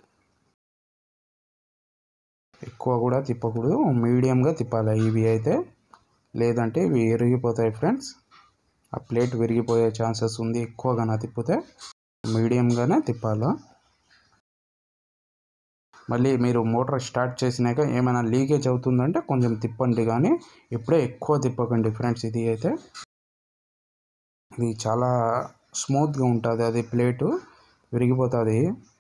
A: ఎక్కువ కూడా తిప్పకూడదు మీడియంగా తిప్పాలి ఇవి అయితే లేదంటే ఇవి విరిగిపోతాయి ఫ్రెండ్స్ ఆ ప్లేట్ విరిగిపోయే ఛాన్సెస్ ఉంది ఎక్కువగా నా తిప్పితే మీడియంగానే తిప్పాలా మళ్ళీ మీరు మోటార్ స్టార్ట్ చేసినాక ఏమైనా లీకేజ్ అవుతుందంటే కొంచెం తిప్పండి కానీ ఇప్పుడే ఎక్కువ తిప్పకండి ఫ్రెండ్స్ ఇది అయితే ఇది చాలా స్మూత్గా ఉంటుంది అది ప్లేటు విరిగిపోతుంది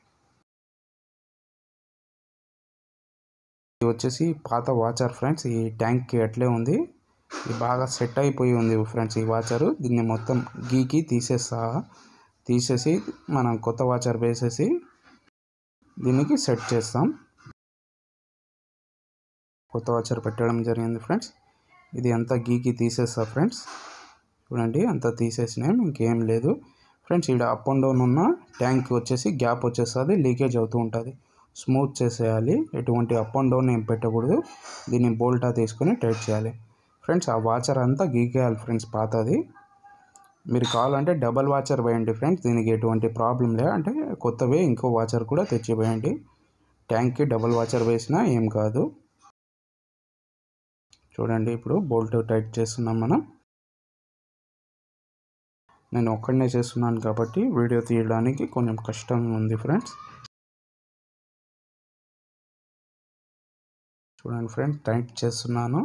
A: ఇది వచ్చేసి పాత వాచర్ ఫ్రెండ్స్ ఈ ట్యాంక్కి అట్లే ఉంది ఇది బాగా సెట్ అయిపోయి ఉంది ఫ్రెండ్స్ ఈ వాచరు దీన్ని మొత్తం గీకి తీసేస్తా తీసేసి మనం కొత్త వాచర్ వేసేసి దీనికి సెట్ చేస్తాం కొత్త వాచర్ పెట్టడం జరిగింది ఫ్రెండ్స్ ఇది అంతా గీకి తీసేస్తా ఫ్రెండ్స్ చూడండి అంతా తీసేసినాం ఇంకేం లేదు ఫ్రెండ్స్ ఇక్కడ అప్ అండ్ డౌన్ ఉన్న ట్యాంక్ వచ్చేసి గ్యాప్ వచ్చేస్తుంది లీకేజ్ అవుతూ ఉంటుంది స్మూత్ చేసేయాలి ఎటువంటి అప్ అండ్ డౌన్ ఏం పెట్టకూడదు దీన్ని బోల్టా తీసుకొని టైట్ చేయాలి ఫ్రెండ్స్ ఆ వాచర్ అంతా గీకేయాలి ఫ్రెండ్స్ పాతది మీరు కావాలంటే డబల్ వాచర్ వేయండి ఫ్రెండ్స్ దీనికి ఎటువంటి ప్రాబ్లం లే అంటే కొత్తవే ఇంకో వాచర్ కూడా తెచ్చి వేయండి ట్యాంక్కి డబల్ వాచర్ వేసినా ఏం కాదు చూడండి ఇప్పుడు బోల్ట్ టైట్ చేస్తున్నాం మనం నేను ఒక్కడనే చేస్తున్నాను కాబట్టి వీడియో తీయడానికి కొంచెం కష్టంగా ఉంది ఫ్రెండ్స్ చూడండి ఫ్రెండ్స్ టైట్ చేస్తున్నాను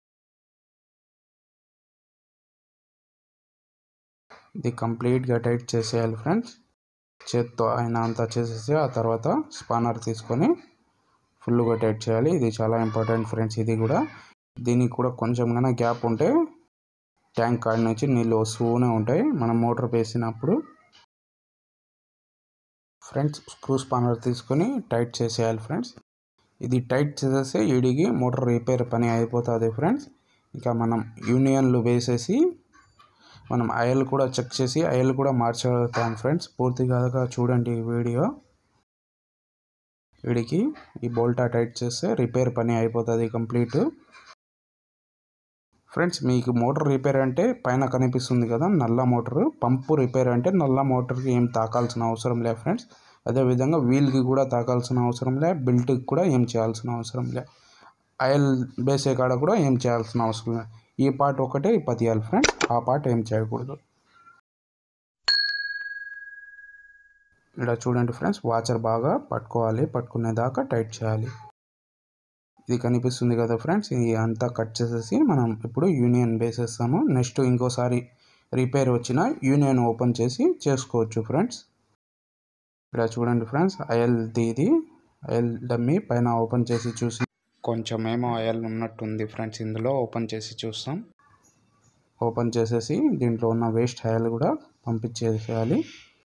A: ఇది కంప్లీట్గా టైట్ చేసేయాలి ఫ్రెండ్స్ చేత్తో ఆయన అంతా చేసేసి ఆ తర్వాత స్పానర్ తీసుకొని ఫుల్గా టైట్ చేయాలి ఇది చాలా ఇంపార్టెంట్ ఫ్రెండ్స్ ఇది కూడా దీనికి కూడా కొంచెం కన్నా గ్యాప్ ఉంటే ట్యాంక్ కాడి నుంచి నీళ్ళు వస్తూనే ఉంటాయి మనం మోటార్ వేసినప్పుడు ఫ్రెండ్స్ స్క్రూ స్పానర్ తీసుకొని టైట్ చేసేయాలి ఫ్రెండ్స్ ఇది టైట్ చేసేస్తే ఈడికి మోటార్ రిపేర్ పని అయిపోతుంది ఫ్రెండ్స్ ఇక మనం యూనియన్లు వేసేసి మనం ఆయిల్ కూడా చెక్ చేసి ఆయిల్ కూడా మార్చగలుగుతాం ఫ్రెండ్స్ పూర్తిగా చూడండి ఈ వీడియో వీడికి ఈ బోల్టా టైట్ చేస్తే రిపేర్ పని అయిపోతుంది కంప్లీట్ ఫ్రెండ్స్ మీకు మోటార్ రిపేర్ అంటే పైన కనిపిస్తుంది కదా నల్ల మోటార్ పంపు రిపేర్ అంటే నల్ల మోటార్కి ఏం తాకాల్సిన అవసరం లే ఫ్రెండ్స్ అదేవిధంగా వీల్కి కూడా తాకాల్సిన అవసరం లే బెల్ట్కి కూడా ఏం చేయాల్సిన అవసరం లే ఆయిల్ బేసే కాడ కూడా ఏం చేయాల్సిన అవసరం లే ఈ పార్ట్ ఒకటే పతియాలి ఫ్రెండ్స్ ఆ పార్ట్ ఏం చేయకూడదు ఇలా చూడండి ఫ్రెండ్స్ వాచర్ బాగా పట్టుకోవాలి పట్టుకునేదాకా టైట్ చేయాలి ఇది కనిపిస్తుంది కదా ఫ్రెండ్స్ ఇది అంతా కట్ చేసేసి మనం ఇప్పుడు యూనియన్ వేసేస్తాము నెక్స్ట్ ఇంకోసారి రిపేర్ వచ్చిన యూనియన్ ఓపెన్ చేసి చేసుకోవచ్చు ఫ్రెండ్స్ ఇక్కడ చూడండి ఫ్రెండ్స్ ఆయిల్ ఇది ఆయిల్ డమ్మి పైన ఓపెన్ చేసి చూసి కొంచెం ఏమో ఆయిల్ ఉన్నట్టుంది ఫ్రెండ్స్ ఇందులో ఓపెన్ చేసి చూస్తాం ఓపెన్ చేసేసి దీంట్లో ఉన్న వేస్ట్ ఆయిల్ కూడా పంపించేసేయాలి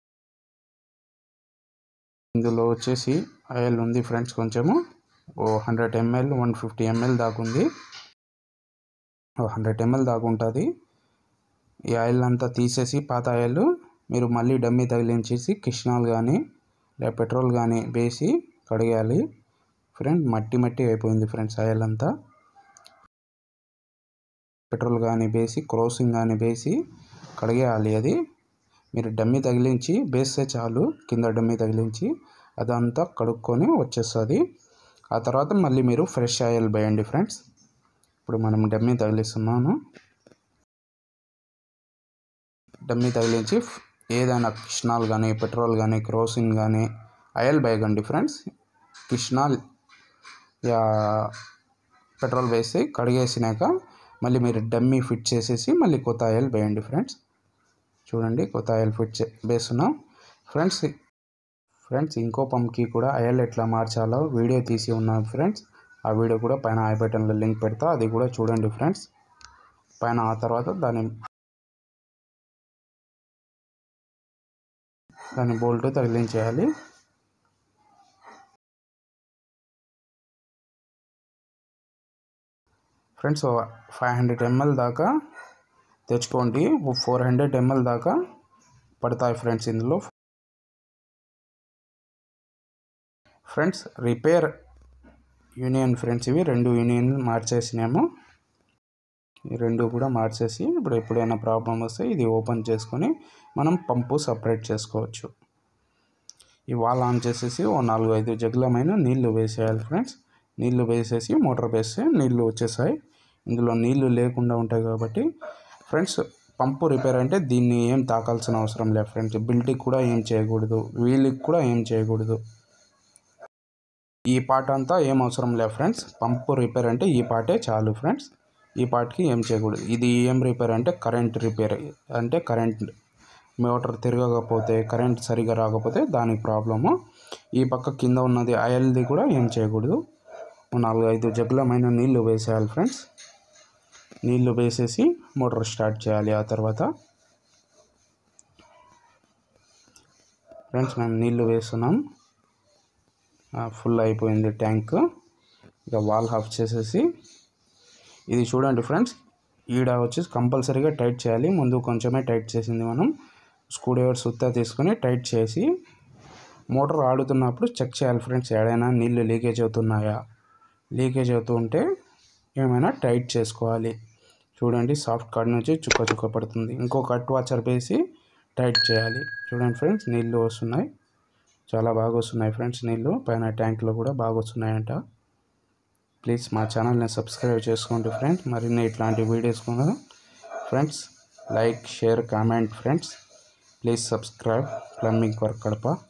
A: ఇందులో వచ్చేసి ఆయిల్ ఉంది ఫ్రెండ్స్ కొంచెము ఓ hundred ML one fifty ML దాకా ఉంది ఓ హండ్రెడ్ ఎంఎల్ దాకా ఉంటుంది ఈ ఆయిల్ అంతా తీసేసి పాత ఆయిల్ మీరు మళ్ళీ డమ్మీ తగిలించేసి కిష్నాల్ కానీ లేదా పెట్రోల్ కానీ వేసి కడిగేయాలి ఫ్రెండ్ మట్టి మట్టి అయిపోయింది ఫ్రెండ్స్ ఆయిల్ అంతా పెట్రోల్ కానీ వేసి క్రోసింగ్ కానీ వేసి కడిగేయాలి అది మీరు డమ్మీ తగిలించి వేస్తే చాలు కింద డమ్మీ తగిలించి అదంతా కడుక్కొని వచ్చేస్తుంది ఆ తర్వాత మళ్ళీ మీరు ఫ్రెష్ ఆయిల్ వేయండి ఫ్రెండ్స్ ఇప్పుడు మనం డమ్మీ తగిలిస్తున్నాను డమ్మీ తగిలించి ఏదైనా కిష్నాల్ కానీ పెట్రోల్ కానీ క్రోసిన్ కానీ ఆయిల్ వేయకండి ఫ్రెండ్స్ కిష్నాల్ యా పెట్రోల్ వేసి కడిగేసినాక మళ్ళీ మీరు డమ్మీ ఫిట్ చేసేసి మళ్ళీ కొత్త ఆయిల్ వేయండి ఫ్రెండ్స్ చూడండి కొత్త ఆయిల్ ఫిట్ చే వేస్తున్నాం ఫ్రెండ్స్ ఫ్రెండ్స్ ఇంకో పంప్కి కూడా ఆయిల్ ఎట్లా మార్చాలో వీడియో తీసి ఉన్నాం ఫ్రెండ్స్ ఆ వీడియో కూడా పైన ఐ బటన్లో లింక్ పెడతా అది కూడా చూడండి ఫ్రెండ్స్ పైన ఆ తర్వాత దాని దాని బోల్ట్ తగిలించేయాలి ఫ్రెండ్స్ ఫైవ్ హండ్రెడ్ ఎంఎల్ దాకా తెచ్చుకోండి ఫోర్ హండ్రెడ్ ఎంఎల్ దాకా పడతాయి ఫ్రెండ్స్ ఇందులో ఫ్రెండ్స్ రిపేర్ యూనియన్ ఫ్రెండ్స్ ఇవి రెండు యూనియన్ మార్చేసినాము ఈ రెండు కూడా మార్చేసి ఇప్పుడు ఎప్పుడైనా ప్రాబ్లం వస్తే ఇది ఓపెన్ చేసుకొని మనం పంపు సపరేట్ చేసుకోవచ్చు ఈ వాల్ ఆన్ చేసేసి ఓ నాలుగు ఐదు జగ్లమైన నీళ్లు వేసేయాలి ఫ్రెండ్స్ నీళ్లు వేసేసి మోటార్ వేస్తే నీళ్లు వచ్చేసాయి ఇందులో నీళ్లు లేకుండా ఉంటాయి కాబట్టి ఫ్రెండ్స్ పంపు రిపేర్ అంటే దీన్ని ఏం తాకాల్సిన అవసరం లేదు ఫ్రెండ్స్ బిల్ట్కి కూడా ఏం చేయకూడదు వీల్కి కూడా ఏం చేయకూడదు ఈ పార్ట్ అంతా ఏం అవసరం లేదు ఫ్రెండ్స్ పంపు రిపేర్ అంటే ఈ పార్టే చాలు ఫ్రెండ్స్ ఈ పార్ట్కి ఏం చేయకూడదు ఇది ఏం రిపేర్ అంటే కరెంట్ రిపేర్ అంటే కరెంట్ మోటార్ తిరగకపోతే కరెంట్ సరిగా రాకపోతే దానికి ప్రాబ్లము ఈ పక్క కింద ఉన్నది ఆయిల్ది కూడా ఏం చేయకూడదు నాలుగు ఐదు జగ్లమైన నీళ్లు వేసేయాలి ఫ్రెండ్స్ నీళ్లు వేసేసి మోటార్ స్టార్ట్ చేయాలి ఆ తర్వాత ఫ్రెండ్స్ మేము నీళ్లు వేస్తున్నాం ఫుల్ అయిపోయింది ట్యాంక్ ఇక వాల్ ఆఫ్ చేసేసి ఇది చూడండి ఫ్రెండ్స్ ఈడ వచ్చేసి కంపల్సరీగా టైట్ చేయాలి ముందు కొంచెమే టైట్ చేసింది మనం స్క్రూ డ్రైవర్ సుత్తా తీసుకొని టైట్ చేసి మోటార్ ఆడుతున్నప్పుడు చెక్ చేయాలి ఫ్రెండ్స్ ఏడైనా నీళ్ళు లీకేజ్ అవుతున్నాయా లీకేజ్ అవుతూ ఉంటే ఏమైనా టైట్ చేసుకోవాలి చూడండి సాఫ్ట్ కార్డ్ నుంచి చుక్క చుక్క పడుతుంది ఇంకో కట్ వాచర్ వేసి టైట్ చేయాలి చూడండి ఫ్రెండ్స్ నీళ్ళు వస్తున్నాయి చాలా బాగా వస్తున్నాయి ఫ్రెండ్స్ నీళ్ళు పైన ట్యాంక్లో కూడా బాగా వస్తున్నాయంట ప్లీజ్ మా ఛానల్ని సబ్స్క్రైబ్ చేసుకోండి ఫ్రెండ్స్ మరిన్ని ఇట్లాంటి వీడియోస్ కూడా friends like share comment friends please subscribe plumbing work Kadapa